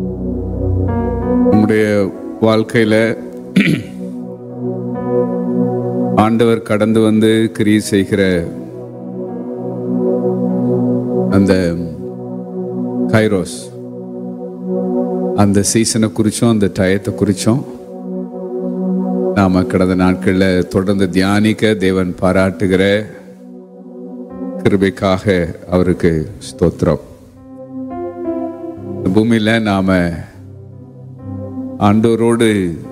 நம்முடைய வாழ்க்கையில ஆண்டவர் கடந்து வந்து கிரியை செய்கிற அந்த கைரோஸ் அந்த சீசனை குறிச்சும் அந்த டயத்தை குறிச்சும் நாம கடந்த நாட்கள்ல தொடர்ந்து தியானிக்க தேவன் பாராட்டுகிற கிருபைக்காக அவருக்கு ஸ்தோத்திரம் இந்த பூமியில நாம ஆண்டவரோடு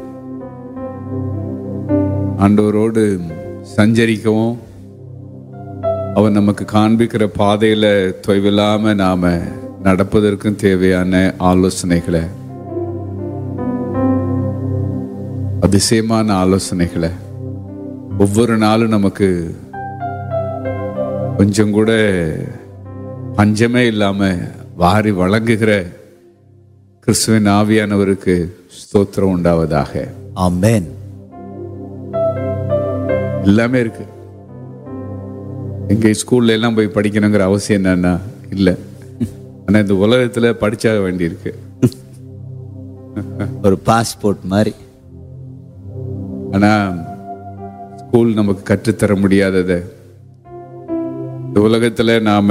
ஆண்டவரோடு சஞ்சரிக்கவும் அவர் நமக்கு காண்பிக்கிற பாதையில தொய்வில்லாம நாம நடப்பதற்கும் தேவையான ஆலோசனைகளை அதிசயமான ஆலோசனைகளை ஒவ்வொரு நாளும் நமக்கு கொஞ்சம் கூட பஞ்சமே இல்லாம வாரி வழங்குகிற கிறிஸ்துவின் ஆவியானவருக்கு ஸ்தோத்திரம் உண்டாவதாக ஆமென் எல்லாமே இருக்கு எங்க ஸ்கூல்ல எல்லாம் போய் படிக்கணுங்கிற அவசியம் என்னன்னா இல்ல ஆனா இந்த உலகத்துல படிச்சாக வேண்டியிருக்கு ஒரு பாஸ்போர்ட் மாதிரி ஆனா ஸ்கூல் நமக்கு கற்றுத்தர முடியாதத இந்த உலகத்துல நாம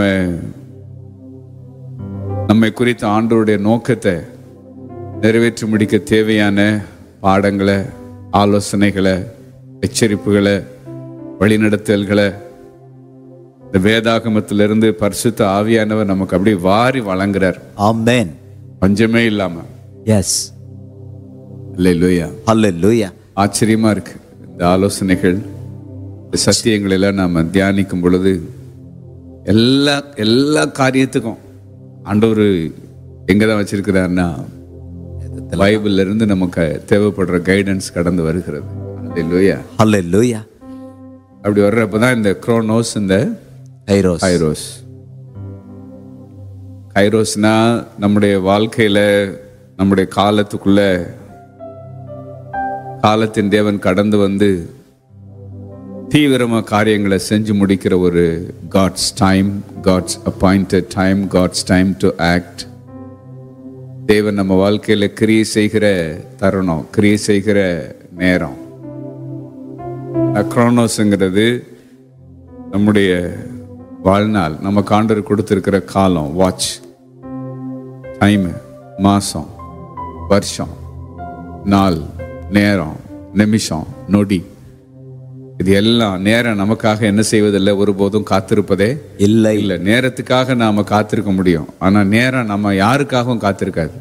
நம்மை குறித்த ஆண்டோருடைய நோக்கத்தை நிறைவேற்றி முடிக்க தேவையான பாடங்களை ஆலோசனைகளை எச்சரிப்புகளை வழிநடத்தல்களை இந்த வேதாகமத்திலிருந்து பரிசுத்த ஆவியானவர் நமக்கு அப்படியே வாரி வழங்குறார் ஆமென் பஞ்சமே இல்லாம எஸ் இல்லையா ஹalleluya ஆச்சரியமா இருக்கு இந்த ஆலோசனைகள் இந்த சத்தியங்கள் எல்லாம் நாம தியானிக்கும் பொழுது எல்லா எல்லா காரியத்துக்கும் ஆண்டவர் எங்க தான் வச்சிருக்கிறாருன்னா பைபிள்ல இருந்து நமக்கு தேவைப்படுற கைடன்ஸ் கடந்து வருகிறது அல்லேலூயா ஹalleluya அப்படி வர்றப்பதான் இந்த குரோனோஸ் இந்த கைரோஸ் கைரோஸ் கைரோஸ்னா நம்முடைய வாழ்க்கையில நம்முடைய காலத்துக்குள்ள காலத்தின் தேவன் கடந்து வந்து தீவிரமா காரியங்களை செஞ்சு முடிக்கிற ஒரு God's time God's appointed time God's time to act தேவன் நம்ம வாழ்க்கையில கிரியை செய்கிற தருணம் கிரியை செய்கிற நேரம் அக்ரோனோஸ்ங்கிறது நம்முடைய வாழ்நாள் நம்ம காண்டர் கொடுத்திருக்கிற காலம் வாட்ச் டைம் மாசம் வருஷம் நாள் நேரம் நிமிஷம் நொடி இது எல்லாம் நேரம் நமக்காக என்ன செய்வதில்லை ஒருபோதும் காத்திருப்பதே இல்லை இல்ல நேரத்துக்காக நாம காத்திருக்க முடியும் ஆனா நேரம் நம்ம யாருக்காகவும் காத்திருக்காது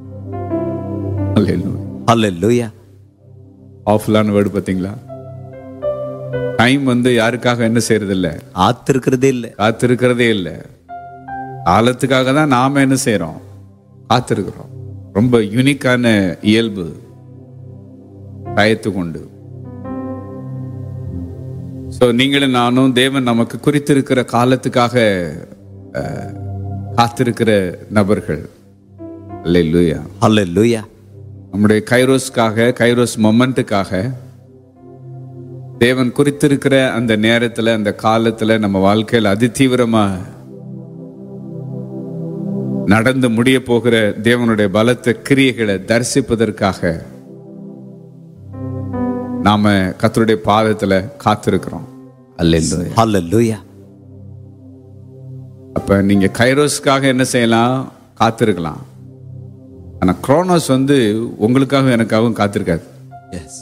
ஹalleluya ஆஃப்லான வேர்டு பாத்தீங்களா டைம் வந்து யாருக்காக என்ன செய்யறது இல்ல ஆத்திருக்கிறதே இல்லை காத்திருக்கிறதே இல்ல காலத்துக்காக தான் நாம என்ன செய்றோம் காத்திருக்கிறோம் ரொம்ப யூனிக்கான இயல்பு டயத்துக்கு உண்டு ஸோ நீங்களும் நானும் தேவன் நமக்கு குறித்திருக்கிற காலத்துக்காக அஹ், காத்திருக்கிற நபர்கள் அல்லேலூயா ஹalleluya நம்முடைய கைரோஸ்க்காக கைரோஸ் மொமெண்ட்டுக்காக தேவன் குறித்திருக்கிற அந்த நேரத்துல அந்த காலத்துல நம்ம வாழ்க்கையில அதிதீவிரமா நடந்து முடிய போகிற தேவனுடைய பலத்த கிரியைகளை தரிசிப்பதற்காக நாம கர்த்தருடைய பாதத்துல காத்திருக்கிறோம் அல்லேலூயா ஹalleluya அப்ப நீங்க கைரோஸ்க்காக என்ன செய்யலாம் காத்திருக்கலாம் ஆனா குரோனோஸ் வந்து உங்களுக்காக எனக்காகவும் காத்திருக்காது எஸ்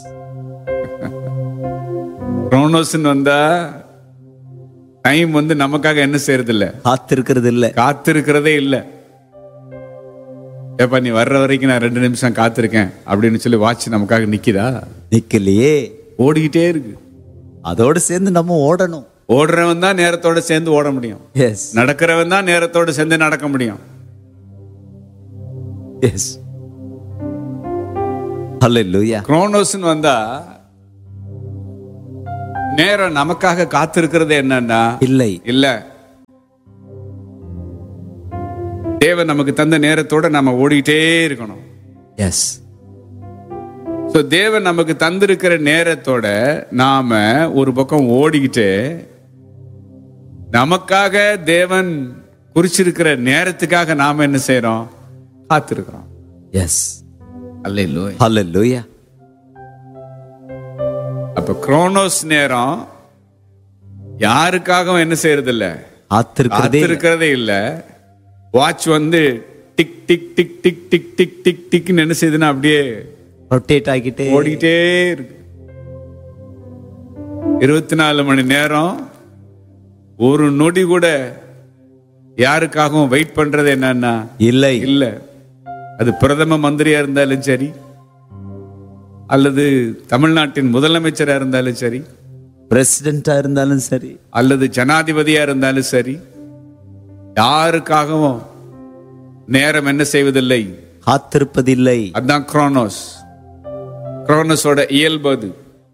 குரோனோஸ்னு வந்தா டைம் வந்து நமக்காக என்ன செய்யறது இல்ல காத்திருக்கிறது இல்லை காத்திருக்கிறதே இல்ல ஏப்பா நீ வர்ற வரைக்கும் நான் ரெண்டு நிமிஷம் காத்திருக்கேன் அப்படின்னு சொல்லி வாட்ச் நமக்காக நிக்குதா நிக்கலையே ஓடிக்கிட்டே இருக்கு அதோடு சேர்ந்து நம்ம ஓடணும் ஓடுறவன் தான் நேரத்தோட சேர்ந்து ஓட முடியும் எஸ் நடக்கிறவன் தான் நேரத்தோட சேர்ந்து நடக்க முடியும் எஸ் ஹalleluya குரோனோஸ்னு வந்தா நேரம் நமக்காக காத்திருக்கிறது என்னன்னா இல்லை இல்ல தேவன் நமக்கு தந்த நேரத்தோட நம்ம ஓடிட்டே இருக்கணும் எஸ் ஸோ தேவன் நமக்கு தந்திருக்கிற நேரத்தோட நாம ஒரு பக்கம் ஓடிக்கிட்டு நமக்காக தேவன் குறிச்சிருக்கிற நேரத்துக்காக நாம என்ன செய்றோம் காத்திருக்கிறோம் எஸ் அல்லேலூயா ஹalleluya அப்ப குரோனோஸ் நேரம் யாருக்காகவும் என்ன செய்யறது இல்ல காத்திருக்கிறதே இருக்கிறதே இல்ல வாட்ச் வந்து tick tick tick tick tick tick tick டிக்னு என்ன செய்யுதுன்னா அப்படியே ரொட்டேட் ஆகிட்டே ஓடிட்டே இருக்கு இருபத்தி நாலு மணி நேரம் ஒரு நொடி கூட யாருக்காகவும் வெயிட் பண்றது என்னன்னா இல்லை இல்ல அது பிரதம மந்திரியா இருந்தாலும் சரி அல்லது தமிழ்நாட்டின் முதலமைச்சரா இருந்தாலும் சரி பிரசிடென்டா இருந்தாலும் சரி அல்லது ஜனாதிபதியா இருந்தாலும் சரி யாருக்காகவும் நேரம் என்ன செய்வதில்லை காத்திருப்பதில்லை அதான் குரோனோஸ் குரோனோஸோட இயல்பு அது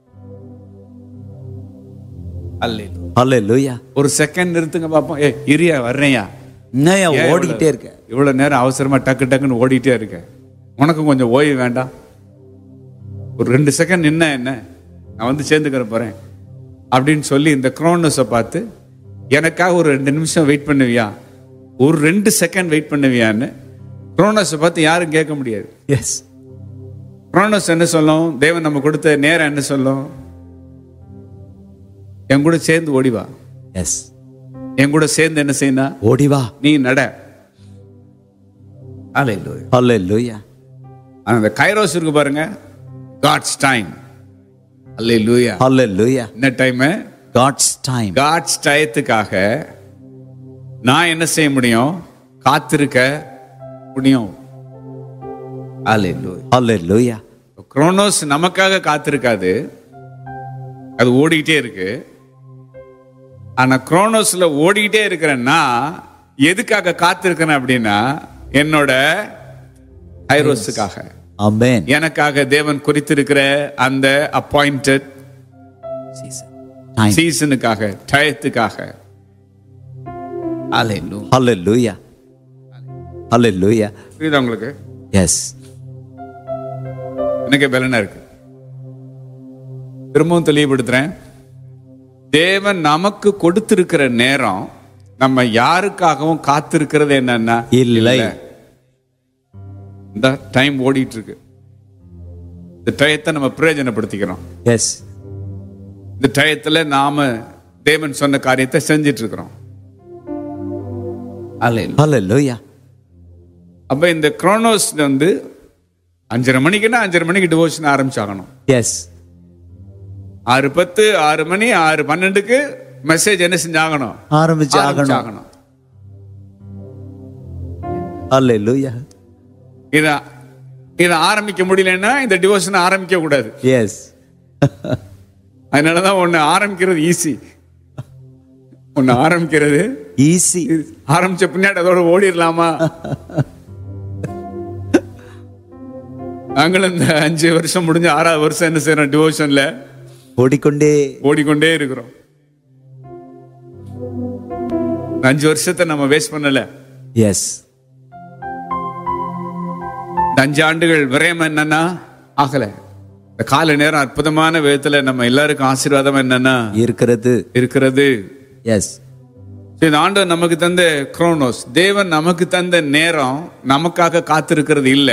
அல்லேலூயா. ஹalleluya ஒரு செகண்ட் நிறுத்துங்க பாப்போம் ஏ இரியா வர்றேயா என்னையா ஏன் ஓடிக்கிட்டே இருக்க இவ்வளவு நேரம் அவசரமா டக்கு டக்குன்னு ஓடிட்டே இருக்க உனக்கும் கொஞ்சம் ஓய்வு வேண்டாம் ஒரு ரெண்டு செகண்ட் நின்ன என்ன நான் வந்து சேர்ந்துக்கிற போறேன் அப்படின்னு சொல்லி இந்த குரோனஸை பார்த்து எனக்காக ஒரு ரெண்டு நிமிஷம் வெயிட் பண்ணுவியா ஒரு ரெண்டு செகண்ட் வெயிட் பண்ணுவியான்னு குரோனஸை பார்த்து யாரும் கேட்க முடியாது எஸ் குரோனஸ் என்ன சொல்லும் தேவன் நம்ம கொடுத்த நேரம் என்ன சொல்லும் என் கூட சேர்ந்து ஓடி வா எஸ் என் கூட சேர்ந்து என்ன செய்யணும் ஓடி வா நீ நட Hallelujah. ஹalleluya அந்த கைரோஸ் இருக்கு பாருங்க காட்ஸ் டைம் அல்லேலூயா ஹalleluya என்ன டைம் காட்ஸ் டைம் காட்ஸ் டயத்துக்காக நான் என்ன செய்ய முடியும் காத்திருக்க முடியும் அல்லேலூயா ஹalleluya குரோனோஸ் நமக்காக காத்திருக்காது அது ஓடிக்கிட்டே இருக்கு ஆனா குரோனோஸ்ல ஓடிக்கிட்டே இருக்கிறேன்னா எதுக்காக காத்திருக்கிறேன் அப்படின்னா என்னோட ஐரோஸுக்காக ஆமென் எனக்காக தேவன் குறித்திருக்கிற அந்த அப்பாயிண்டட் டைம் சீசனுக்காக டயத்துக்காக Hallelujah. ஹalleluya ஹalleluya புரியுதா உங்களுக்கு எஸ் எனக்கு பலனா இருக்கு திரும்பவும் தெளிவுபடுத்துறேன் தேவன் நமக்கு கொடுத்திருக்கிற நேரம் நம்ம யாருக்காகவும் காத்திருக்கிறது என்னன்னா இல்லை. இந்த டைம் ஓடிட்டு இருக்கு இந்த டயத்தை நம்ம பிரயோஜனப்படுத்திக்கிறோம் எஸ் இந்த டயத்துல நாம தேவன் சொன்ன காரியத்தை செஞ்சிட்டு இருக்கிறோம் Hallelujah. ஹalleluya அப்ப இந்த குரோனோஸ் வந்து அஞ்சரை மணிக்குன்னா அஞ்சரை மணிக்கு டிவோஷன் ஆரம்பிச்சாகணும் எஸ் ஆறு பத்து ஆறு மணி ஆறு பன்னெண்டுக்கு மெசேஜ் என்ன செஞ்சாகணும் ஆரம்பிச்சு ஆகணும் ஆரம்பிச்சாகணும் ஹalleluya இத இத ஆரம்பிக்க முடியலன்னா இந்த டிவோஷன் ஆரம்பிக்க கூடாது எஸ் அதனாலதான் ஒண்ணு ஆரம்பிக்கிறது ஈஸி ஒண்ணு ஆரம்பிக்கிறது ஈஸி ஆரம்பிச்ச பின்னாடி அதோட ஓடிடலாமா நாங்களும் இந்த அஞ்சு வருஷம் முடிஞ்சு ஆறாவது வருஷம் என்ன செய்யறோம் டிவோஷன்ல ஓடிக்கொண்டே ஓடிக்கொண்டே இருக்கிறோம் இந்த அஞ்சு வருஷத்தை நம்ம வேஸ்ட் பண்ணல எஸ் இந்த அஞ்சு ஆண்டுகள் விரயம் என்னன்னா ஆகல இந்த கால நேரம் அற்புதமான விதத்துல நம்ம எல்லாருக்கும் ஆசீர்வாதம் என்னன்னா இருக்கிறது இருக்கிறது எஸ் இந்த ஆண்டவர் நமக்கு தந்த குரோனோஸ் தேவன் நமக்கு தந்த நேரம் நமக்காக காத்திருக்கிறது இல்ல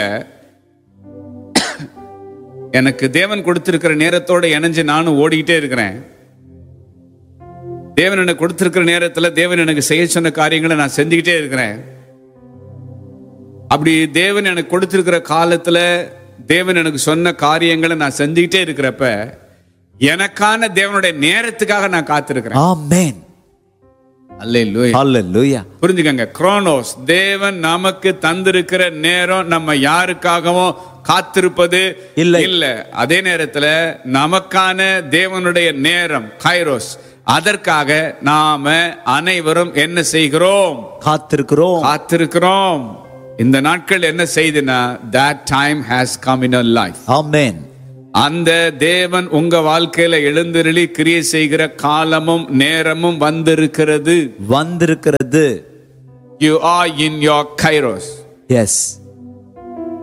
எனக்கு தேவன் கொடுத்திருக்கிற நேரத்தோட இணைஞ்சு நானும் ஓடிக்கிட்டே இருக்கிறேன் தேவன் எனக்கு கொடுத்திருக்கிற நேரத்துல தேவன் எனக்கு செய்ய சொன்ன காரியங்களை நான் செஞ்சுக்கிட்டே இருக்கிறேன் அப்படி தேவன் எனக்கு கொடுத்திருக்கிற காலத்துல தேவன் எனக்கு சொன்ன காரியங்களை நான் செஞ்சுக்கிட்டே இருக்கிறப்ப எனக்கான தேவனுடைய நேரத்துக்காக நான் காத்திருக்கிறேன் ஆமென் அல்லேலூயா ஹalleluya புரிஞ்சுக்கங்க குரோனோஸ் தேவன் நமக்கு தந்திருக்கிற நேரம் நம்ம யாருக்காகவும் காத்திருப்பது இல்லை. இல்ல அதே நேரத்துல நமக்கான தேவனுடைய நேரம் கைரோஸ் அதற்காக நாம அனைவரும் என்ன செய்கிறோம் காத்திருக்கிறோம் காத்திருக்கிறோம் இந்த நாட்கள் என்ன செய்துனா that time has come in our life ஆமென் அந்த தேவன் உங்க வாழ்க்கையில எழுந்திருளி கிரியை செய்கிற காலமும் நேரமும் வந்திருக்கிறது வந்திருக்கிறது You are in your kairos. Yes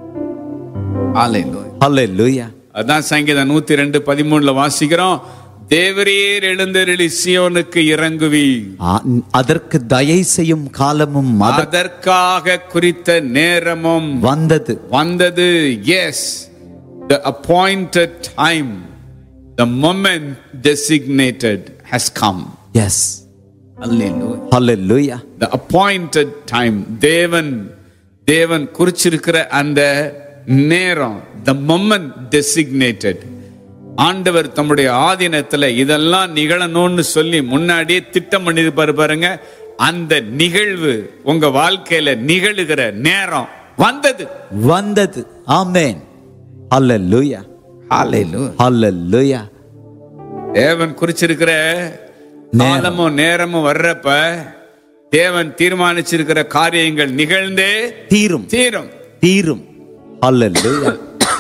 Hallelujah. ஹalleluya அதான் சங்கீதம் நூத்தி ரெண்டு பதிமூணுல வாசிக்கிறோம் தேவரீர் எழுந்தருளி சியோனுக்கு இறங்குவி ஆ- அதற்கு தயை செய்யும் காலமும் மத- அதற்காக குறித்த நேரமும் வந்தது வந்தது yes the appointed time the moment designated has come yes Hallelujah. ஹalleluya the appointed time தேவன் தேவன் குறிச்சிருக்கிற அந்த நேரம் the moment designated ஆண்டவர் தம்முடைய ஆதீனத்துல இதெல்லாம் நிகழணும்னு சொல்லி முன்னாடியே திட்டம் பண்ணிருப்பாரு பாருங்க அந்த நிகழ்வு உங்க வாழ்க்கையில நிகழுகிற நேரம் வந்தது வந்தது ஆமென் ஹalleluya ஹalleluya தேவன் குறிச்சிருக்கிற காலமும் நேரமும் வர்றப்ப தேவன் தீர்மானிச்சிருக்கிற காரியங்கள் நிகழ்ந்தே தீரும் தீரும் தீரும் ஹalleluya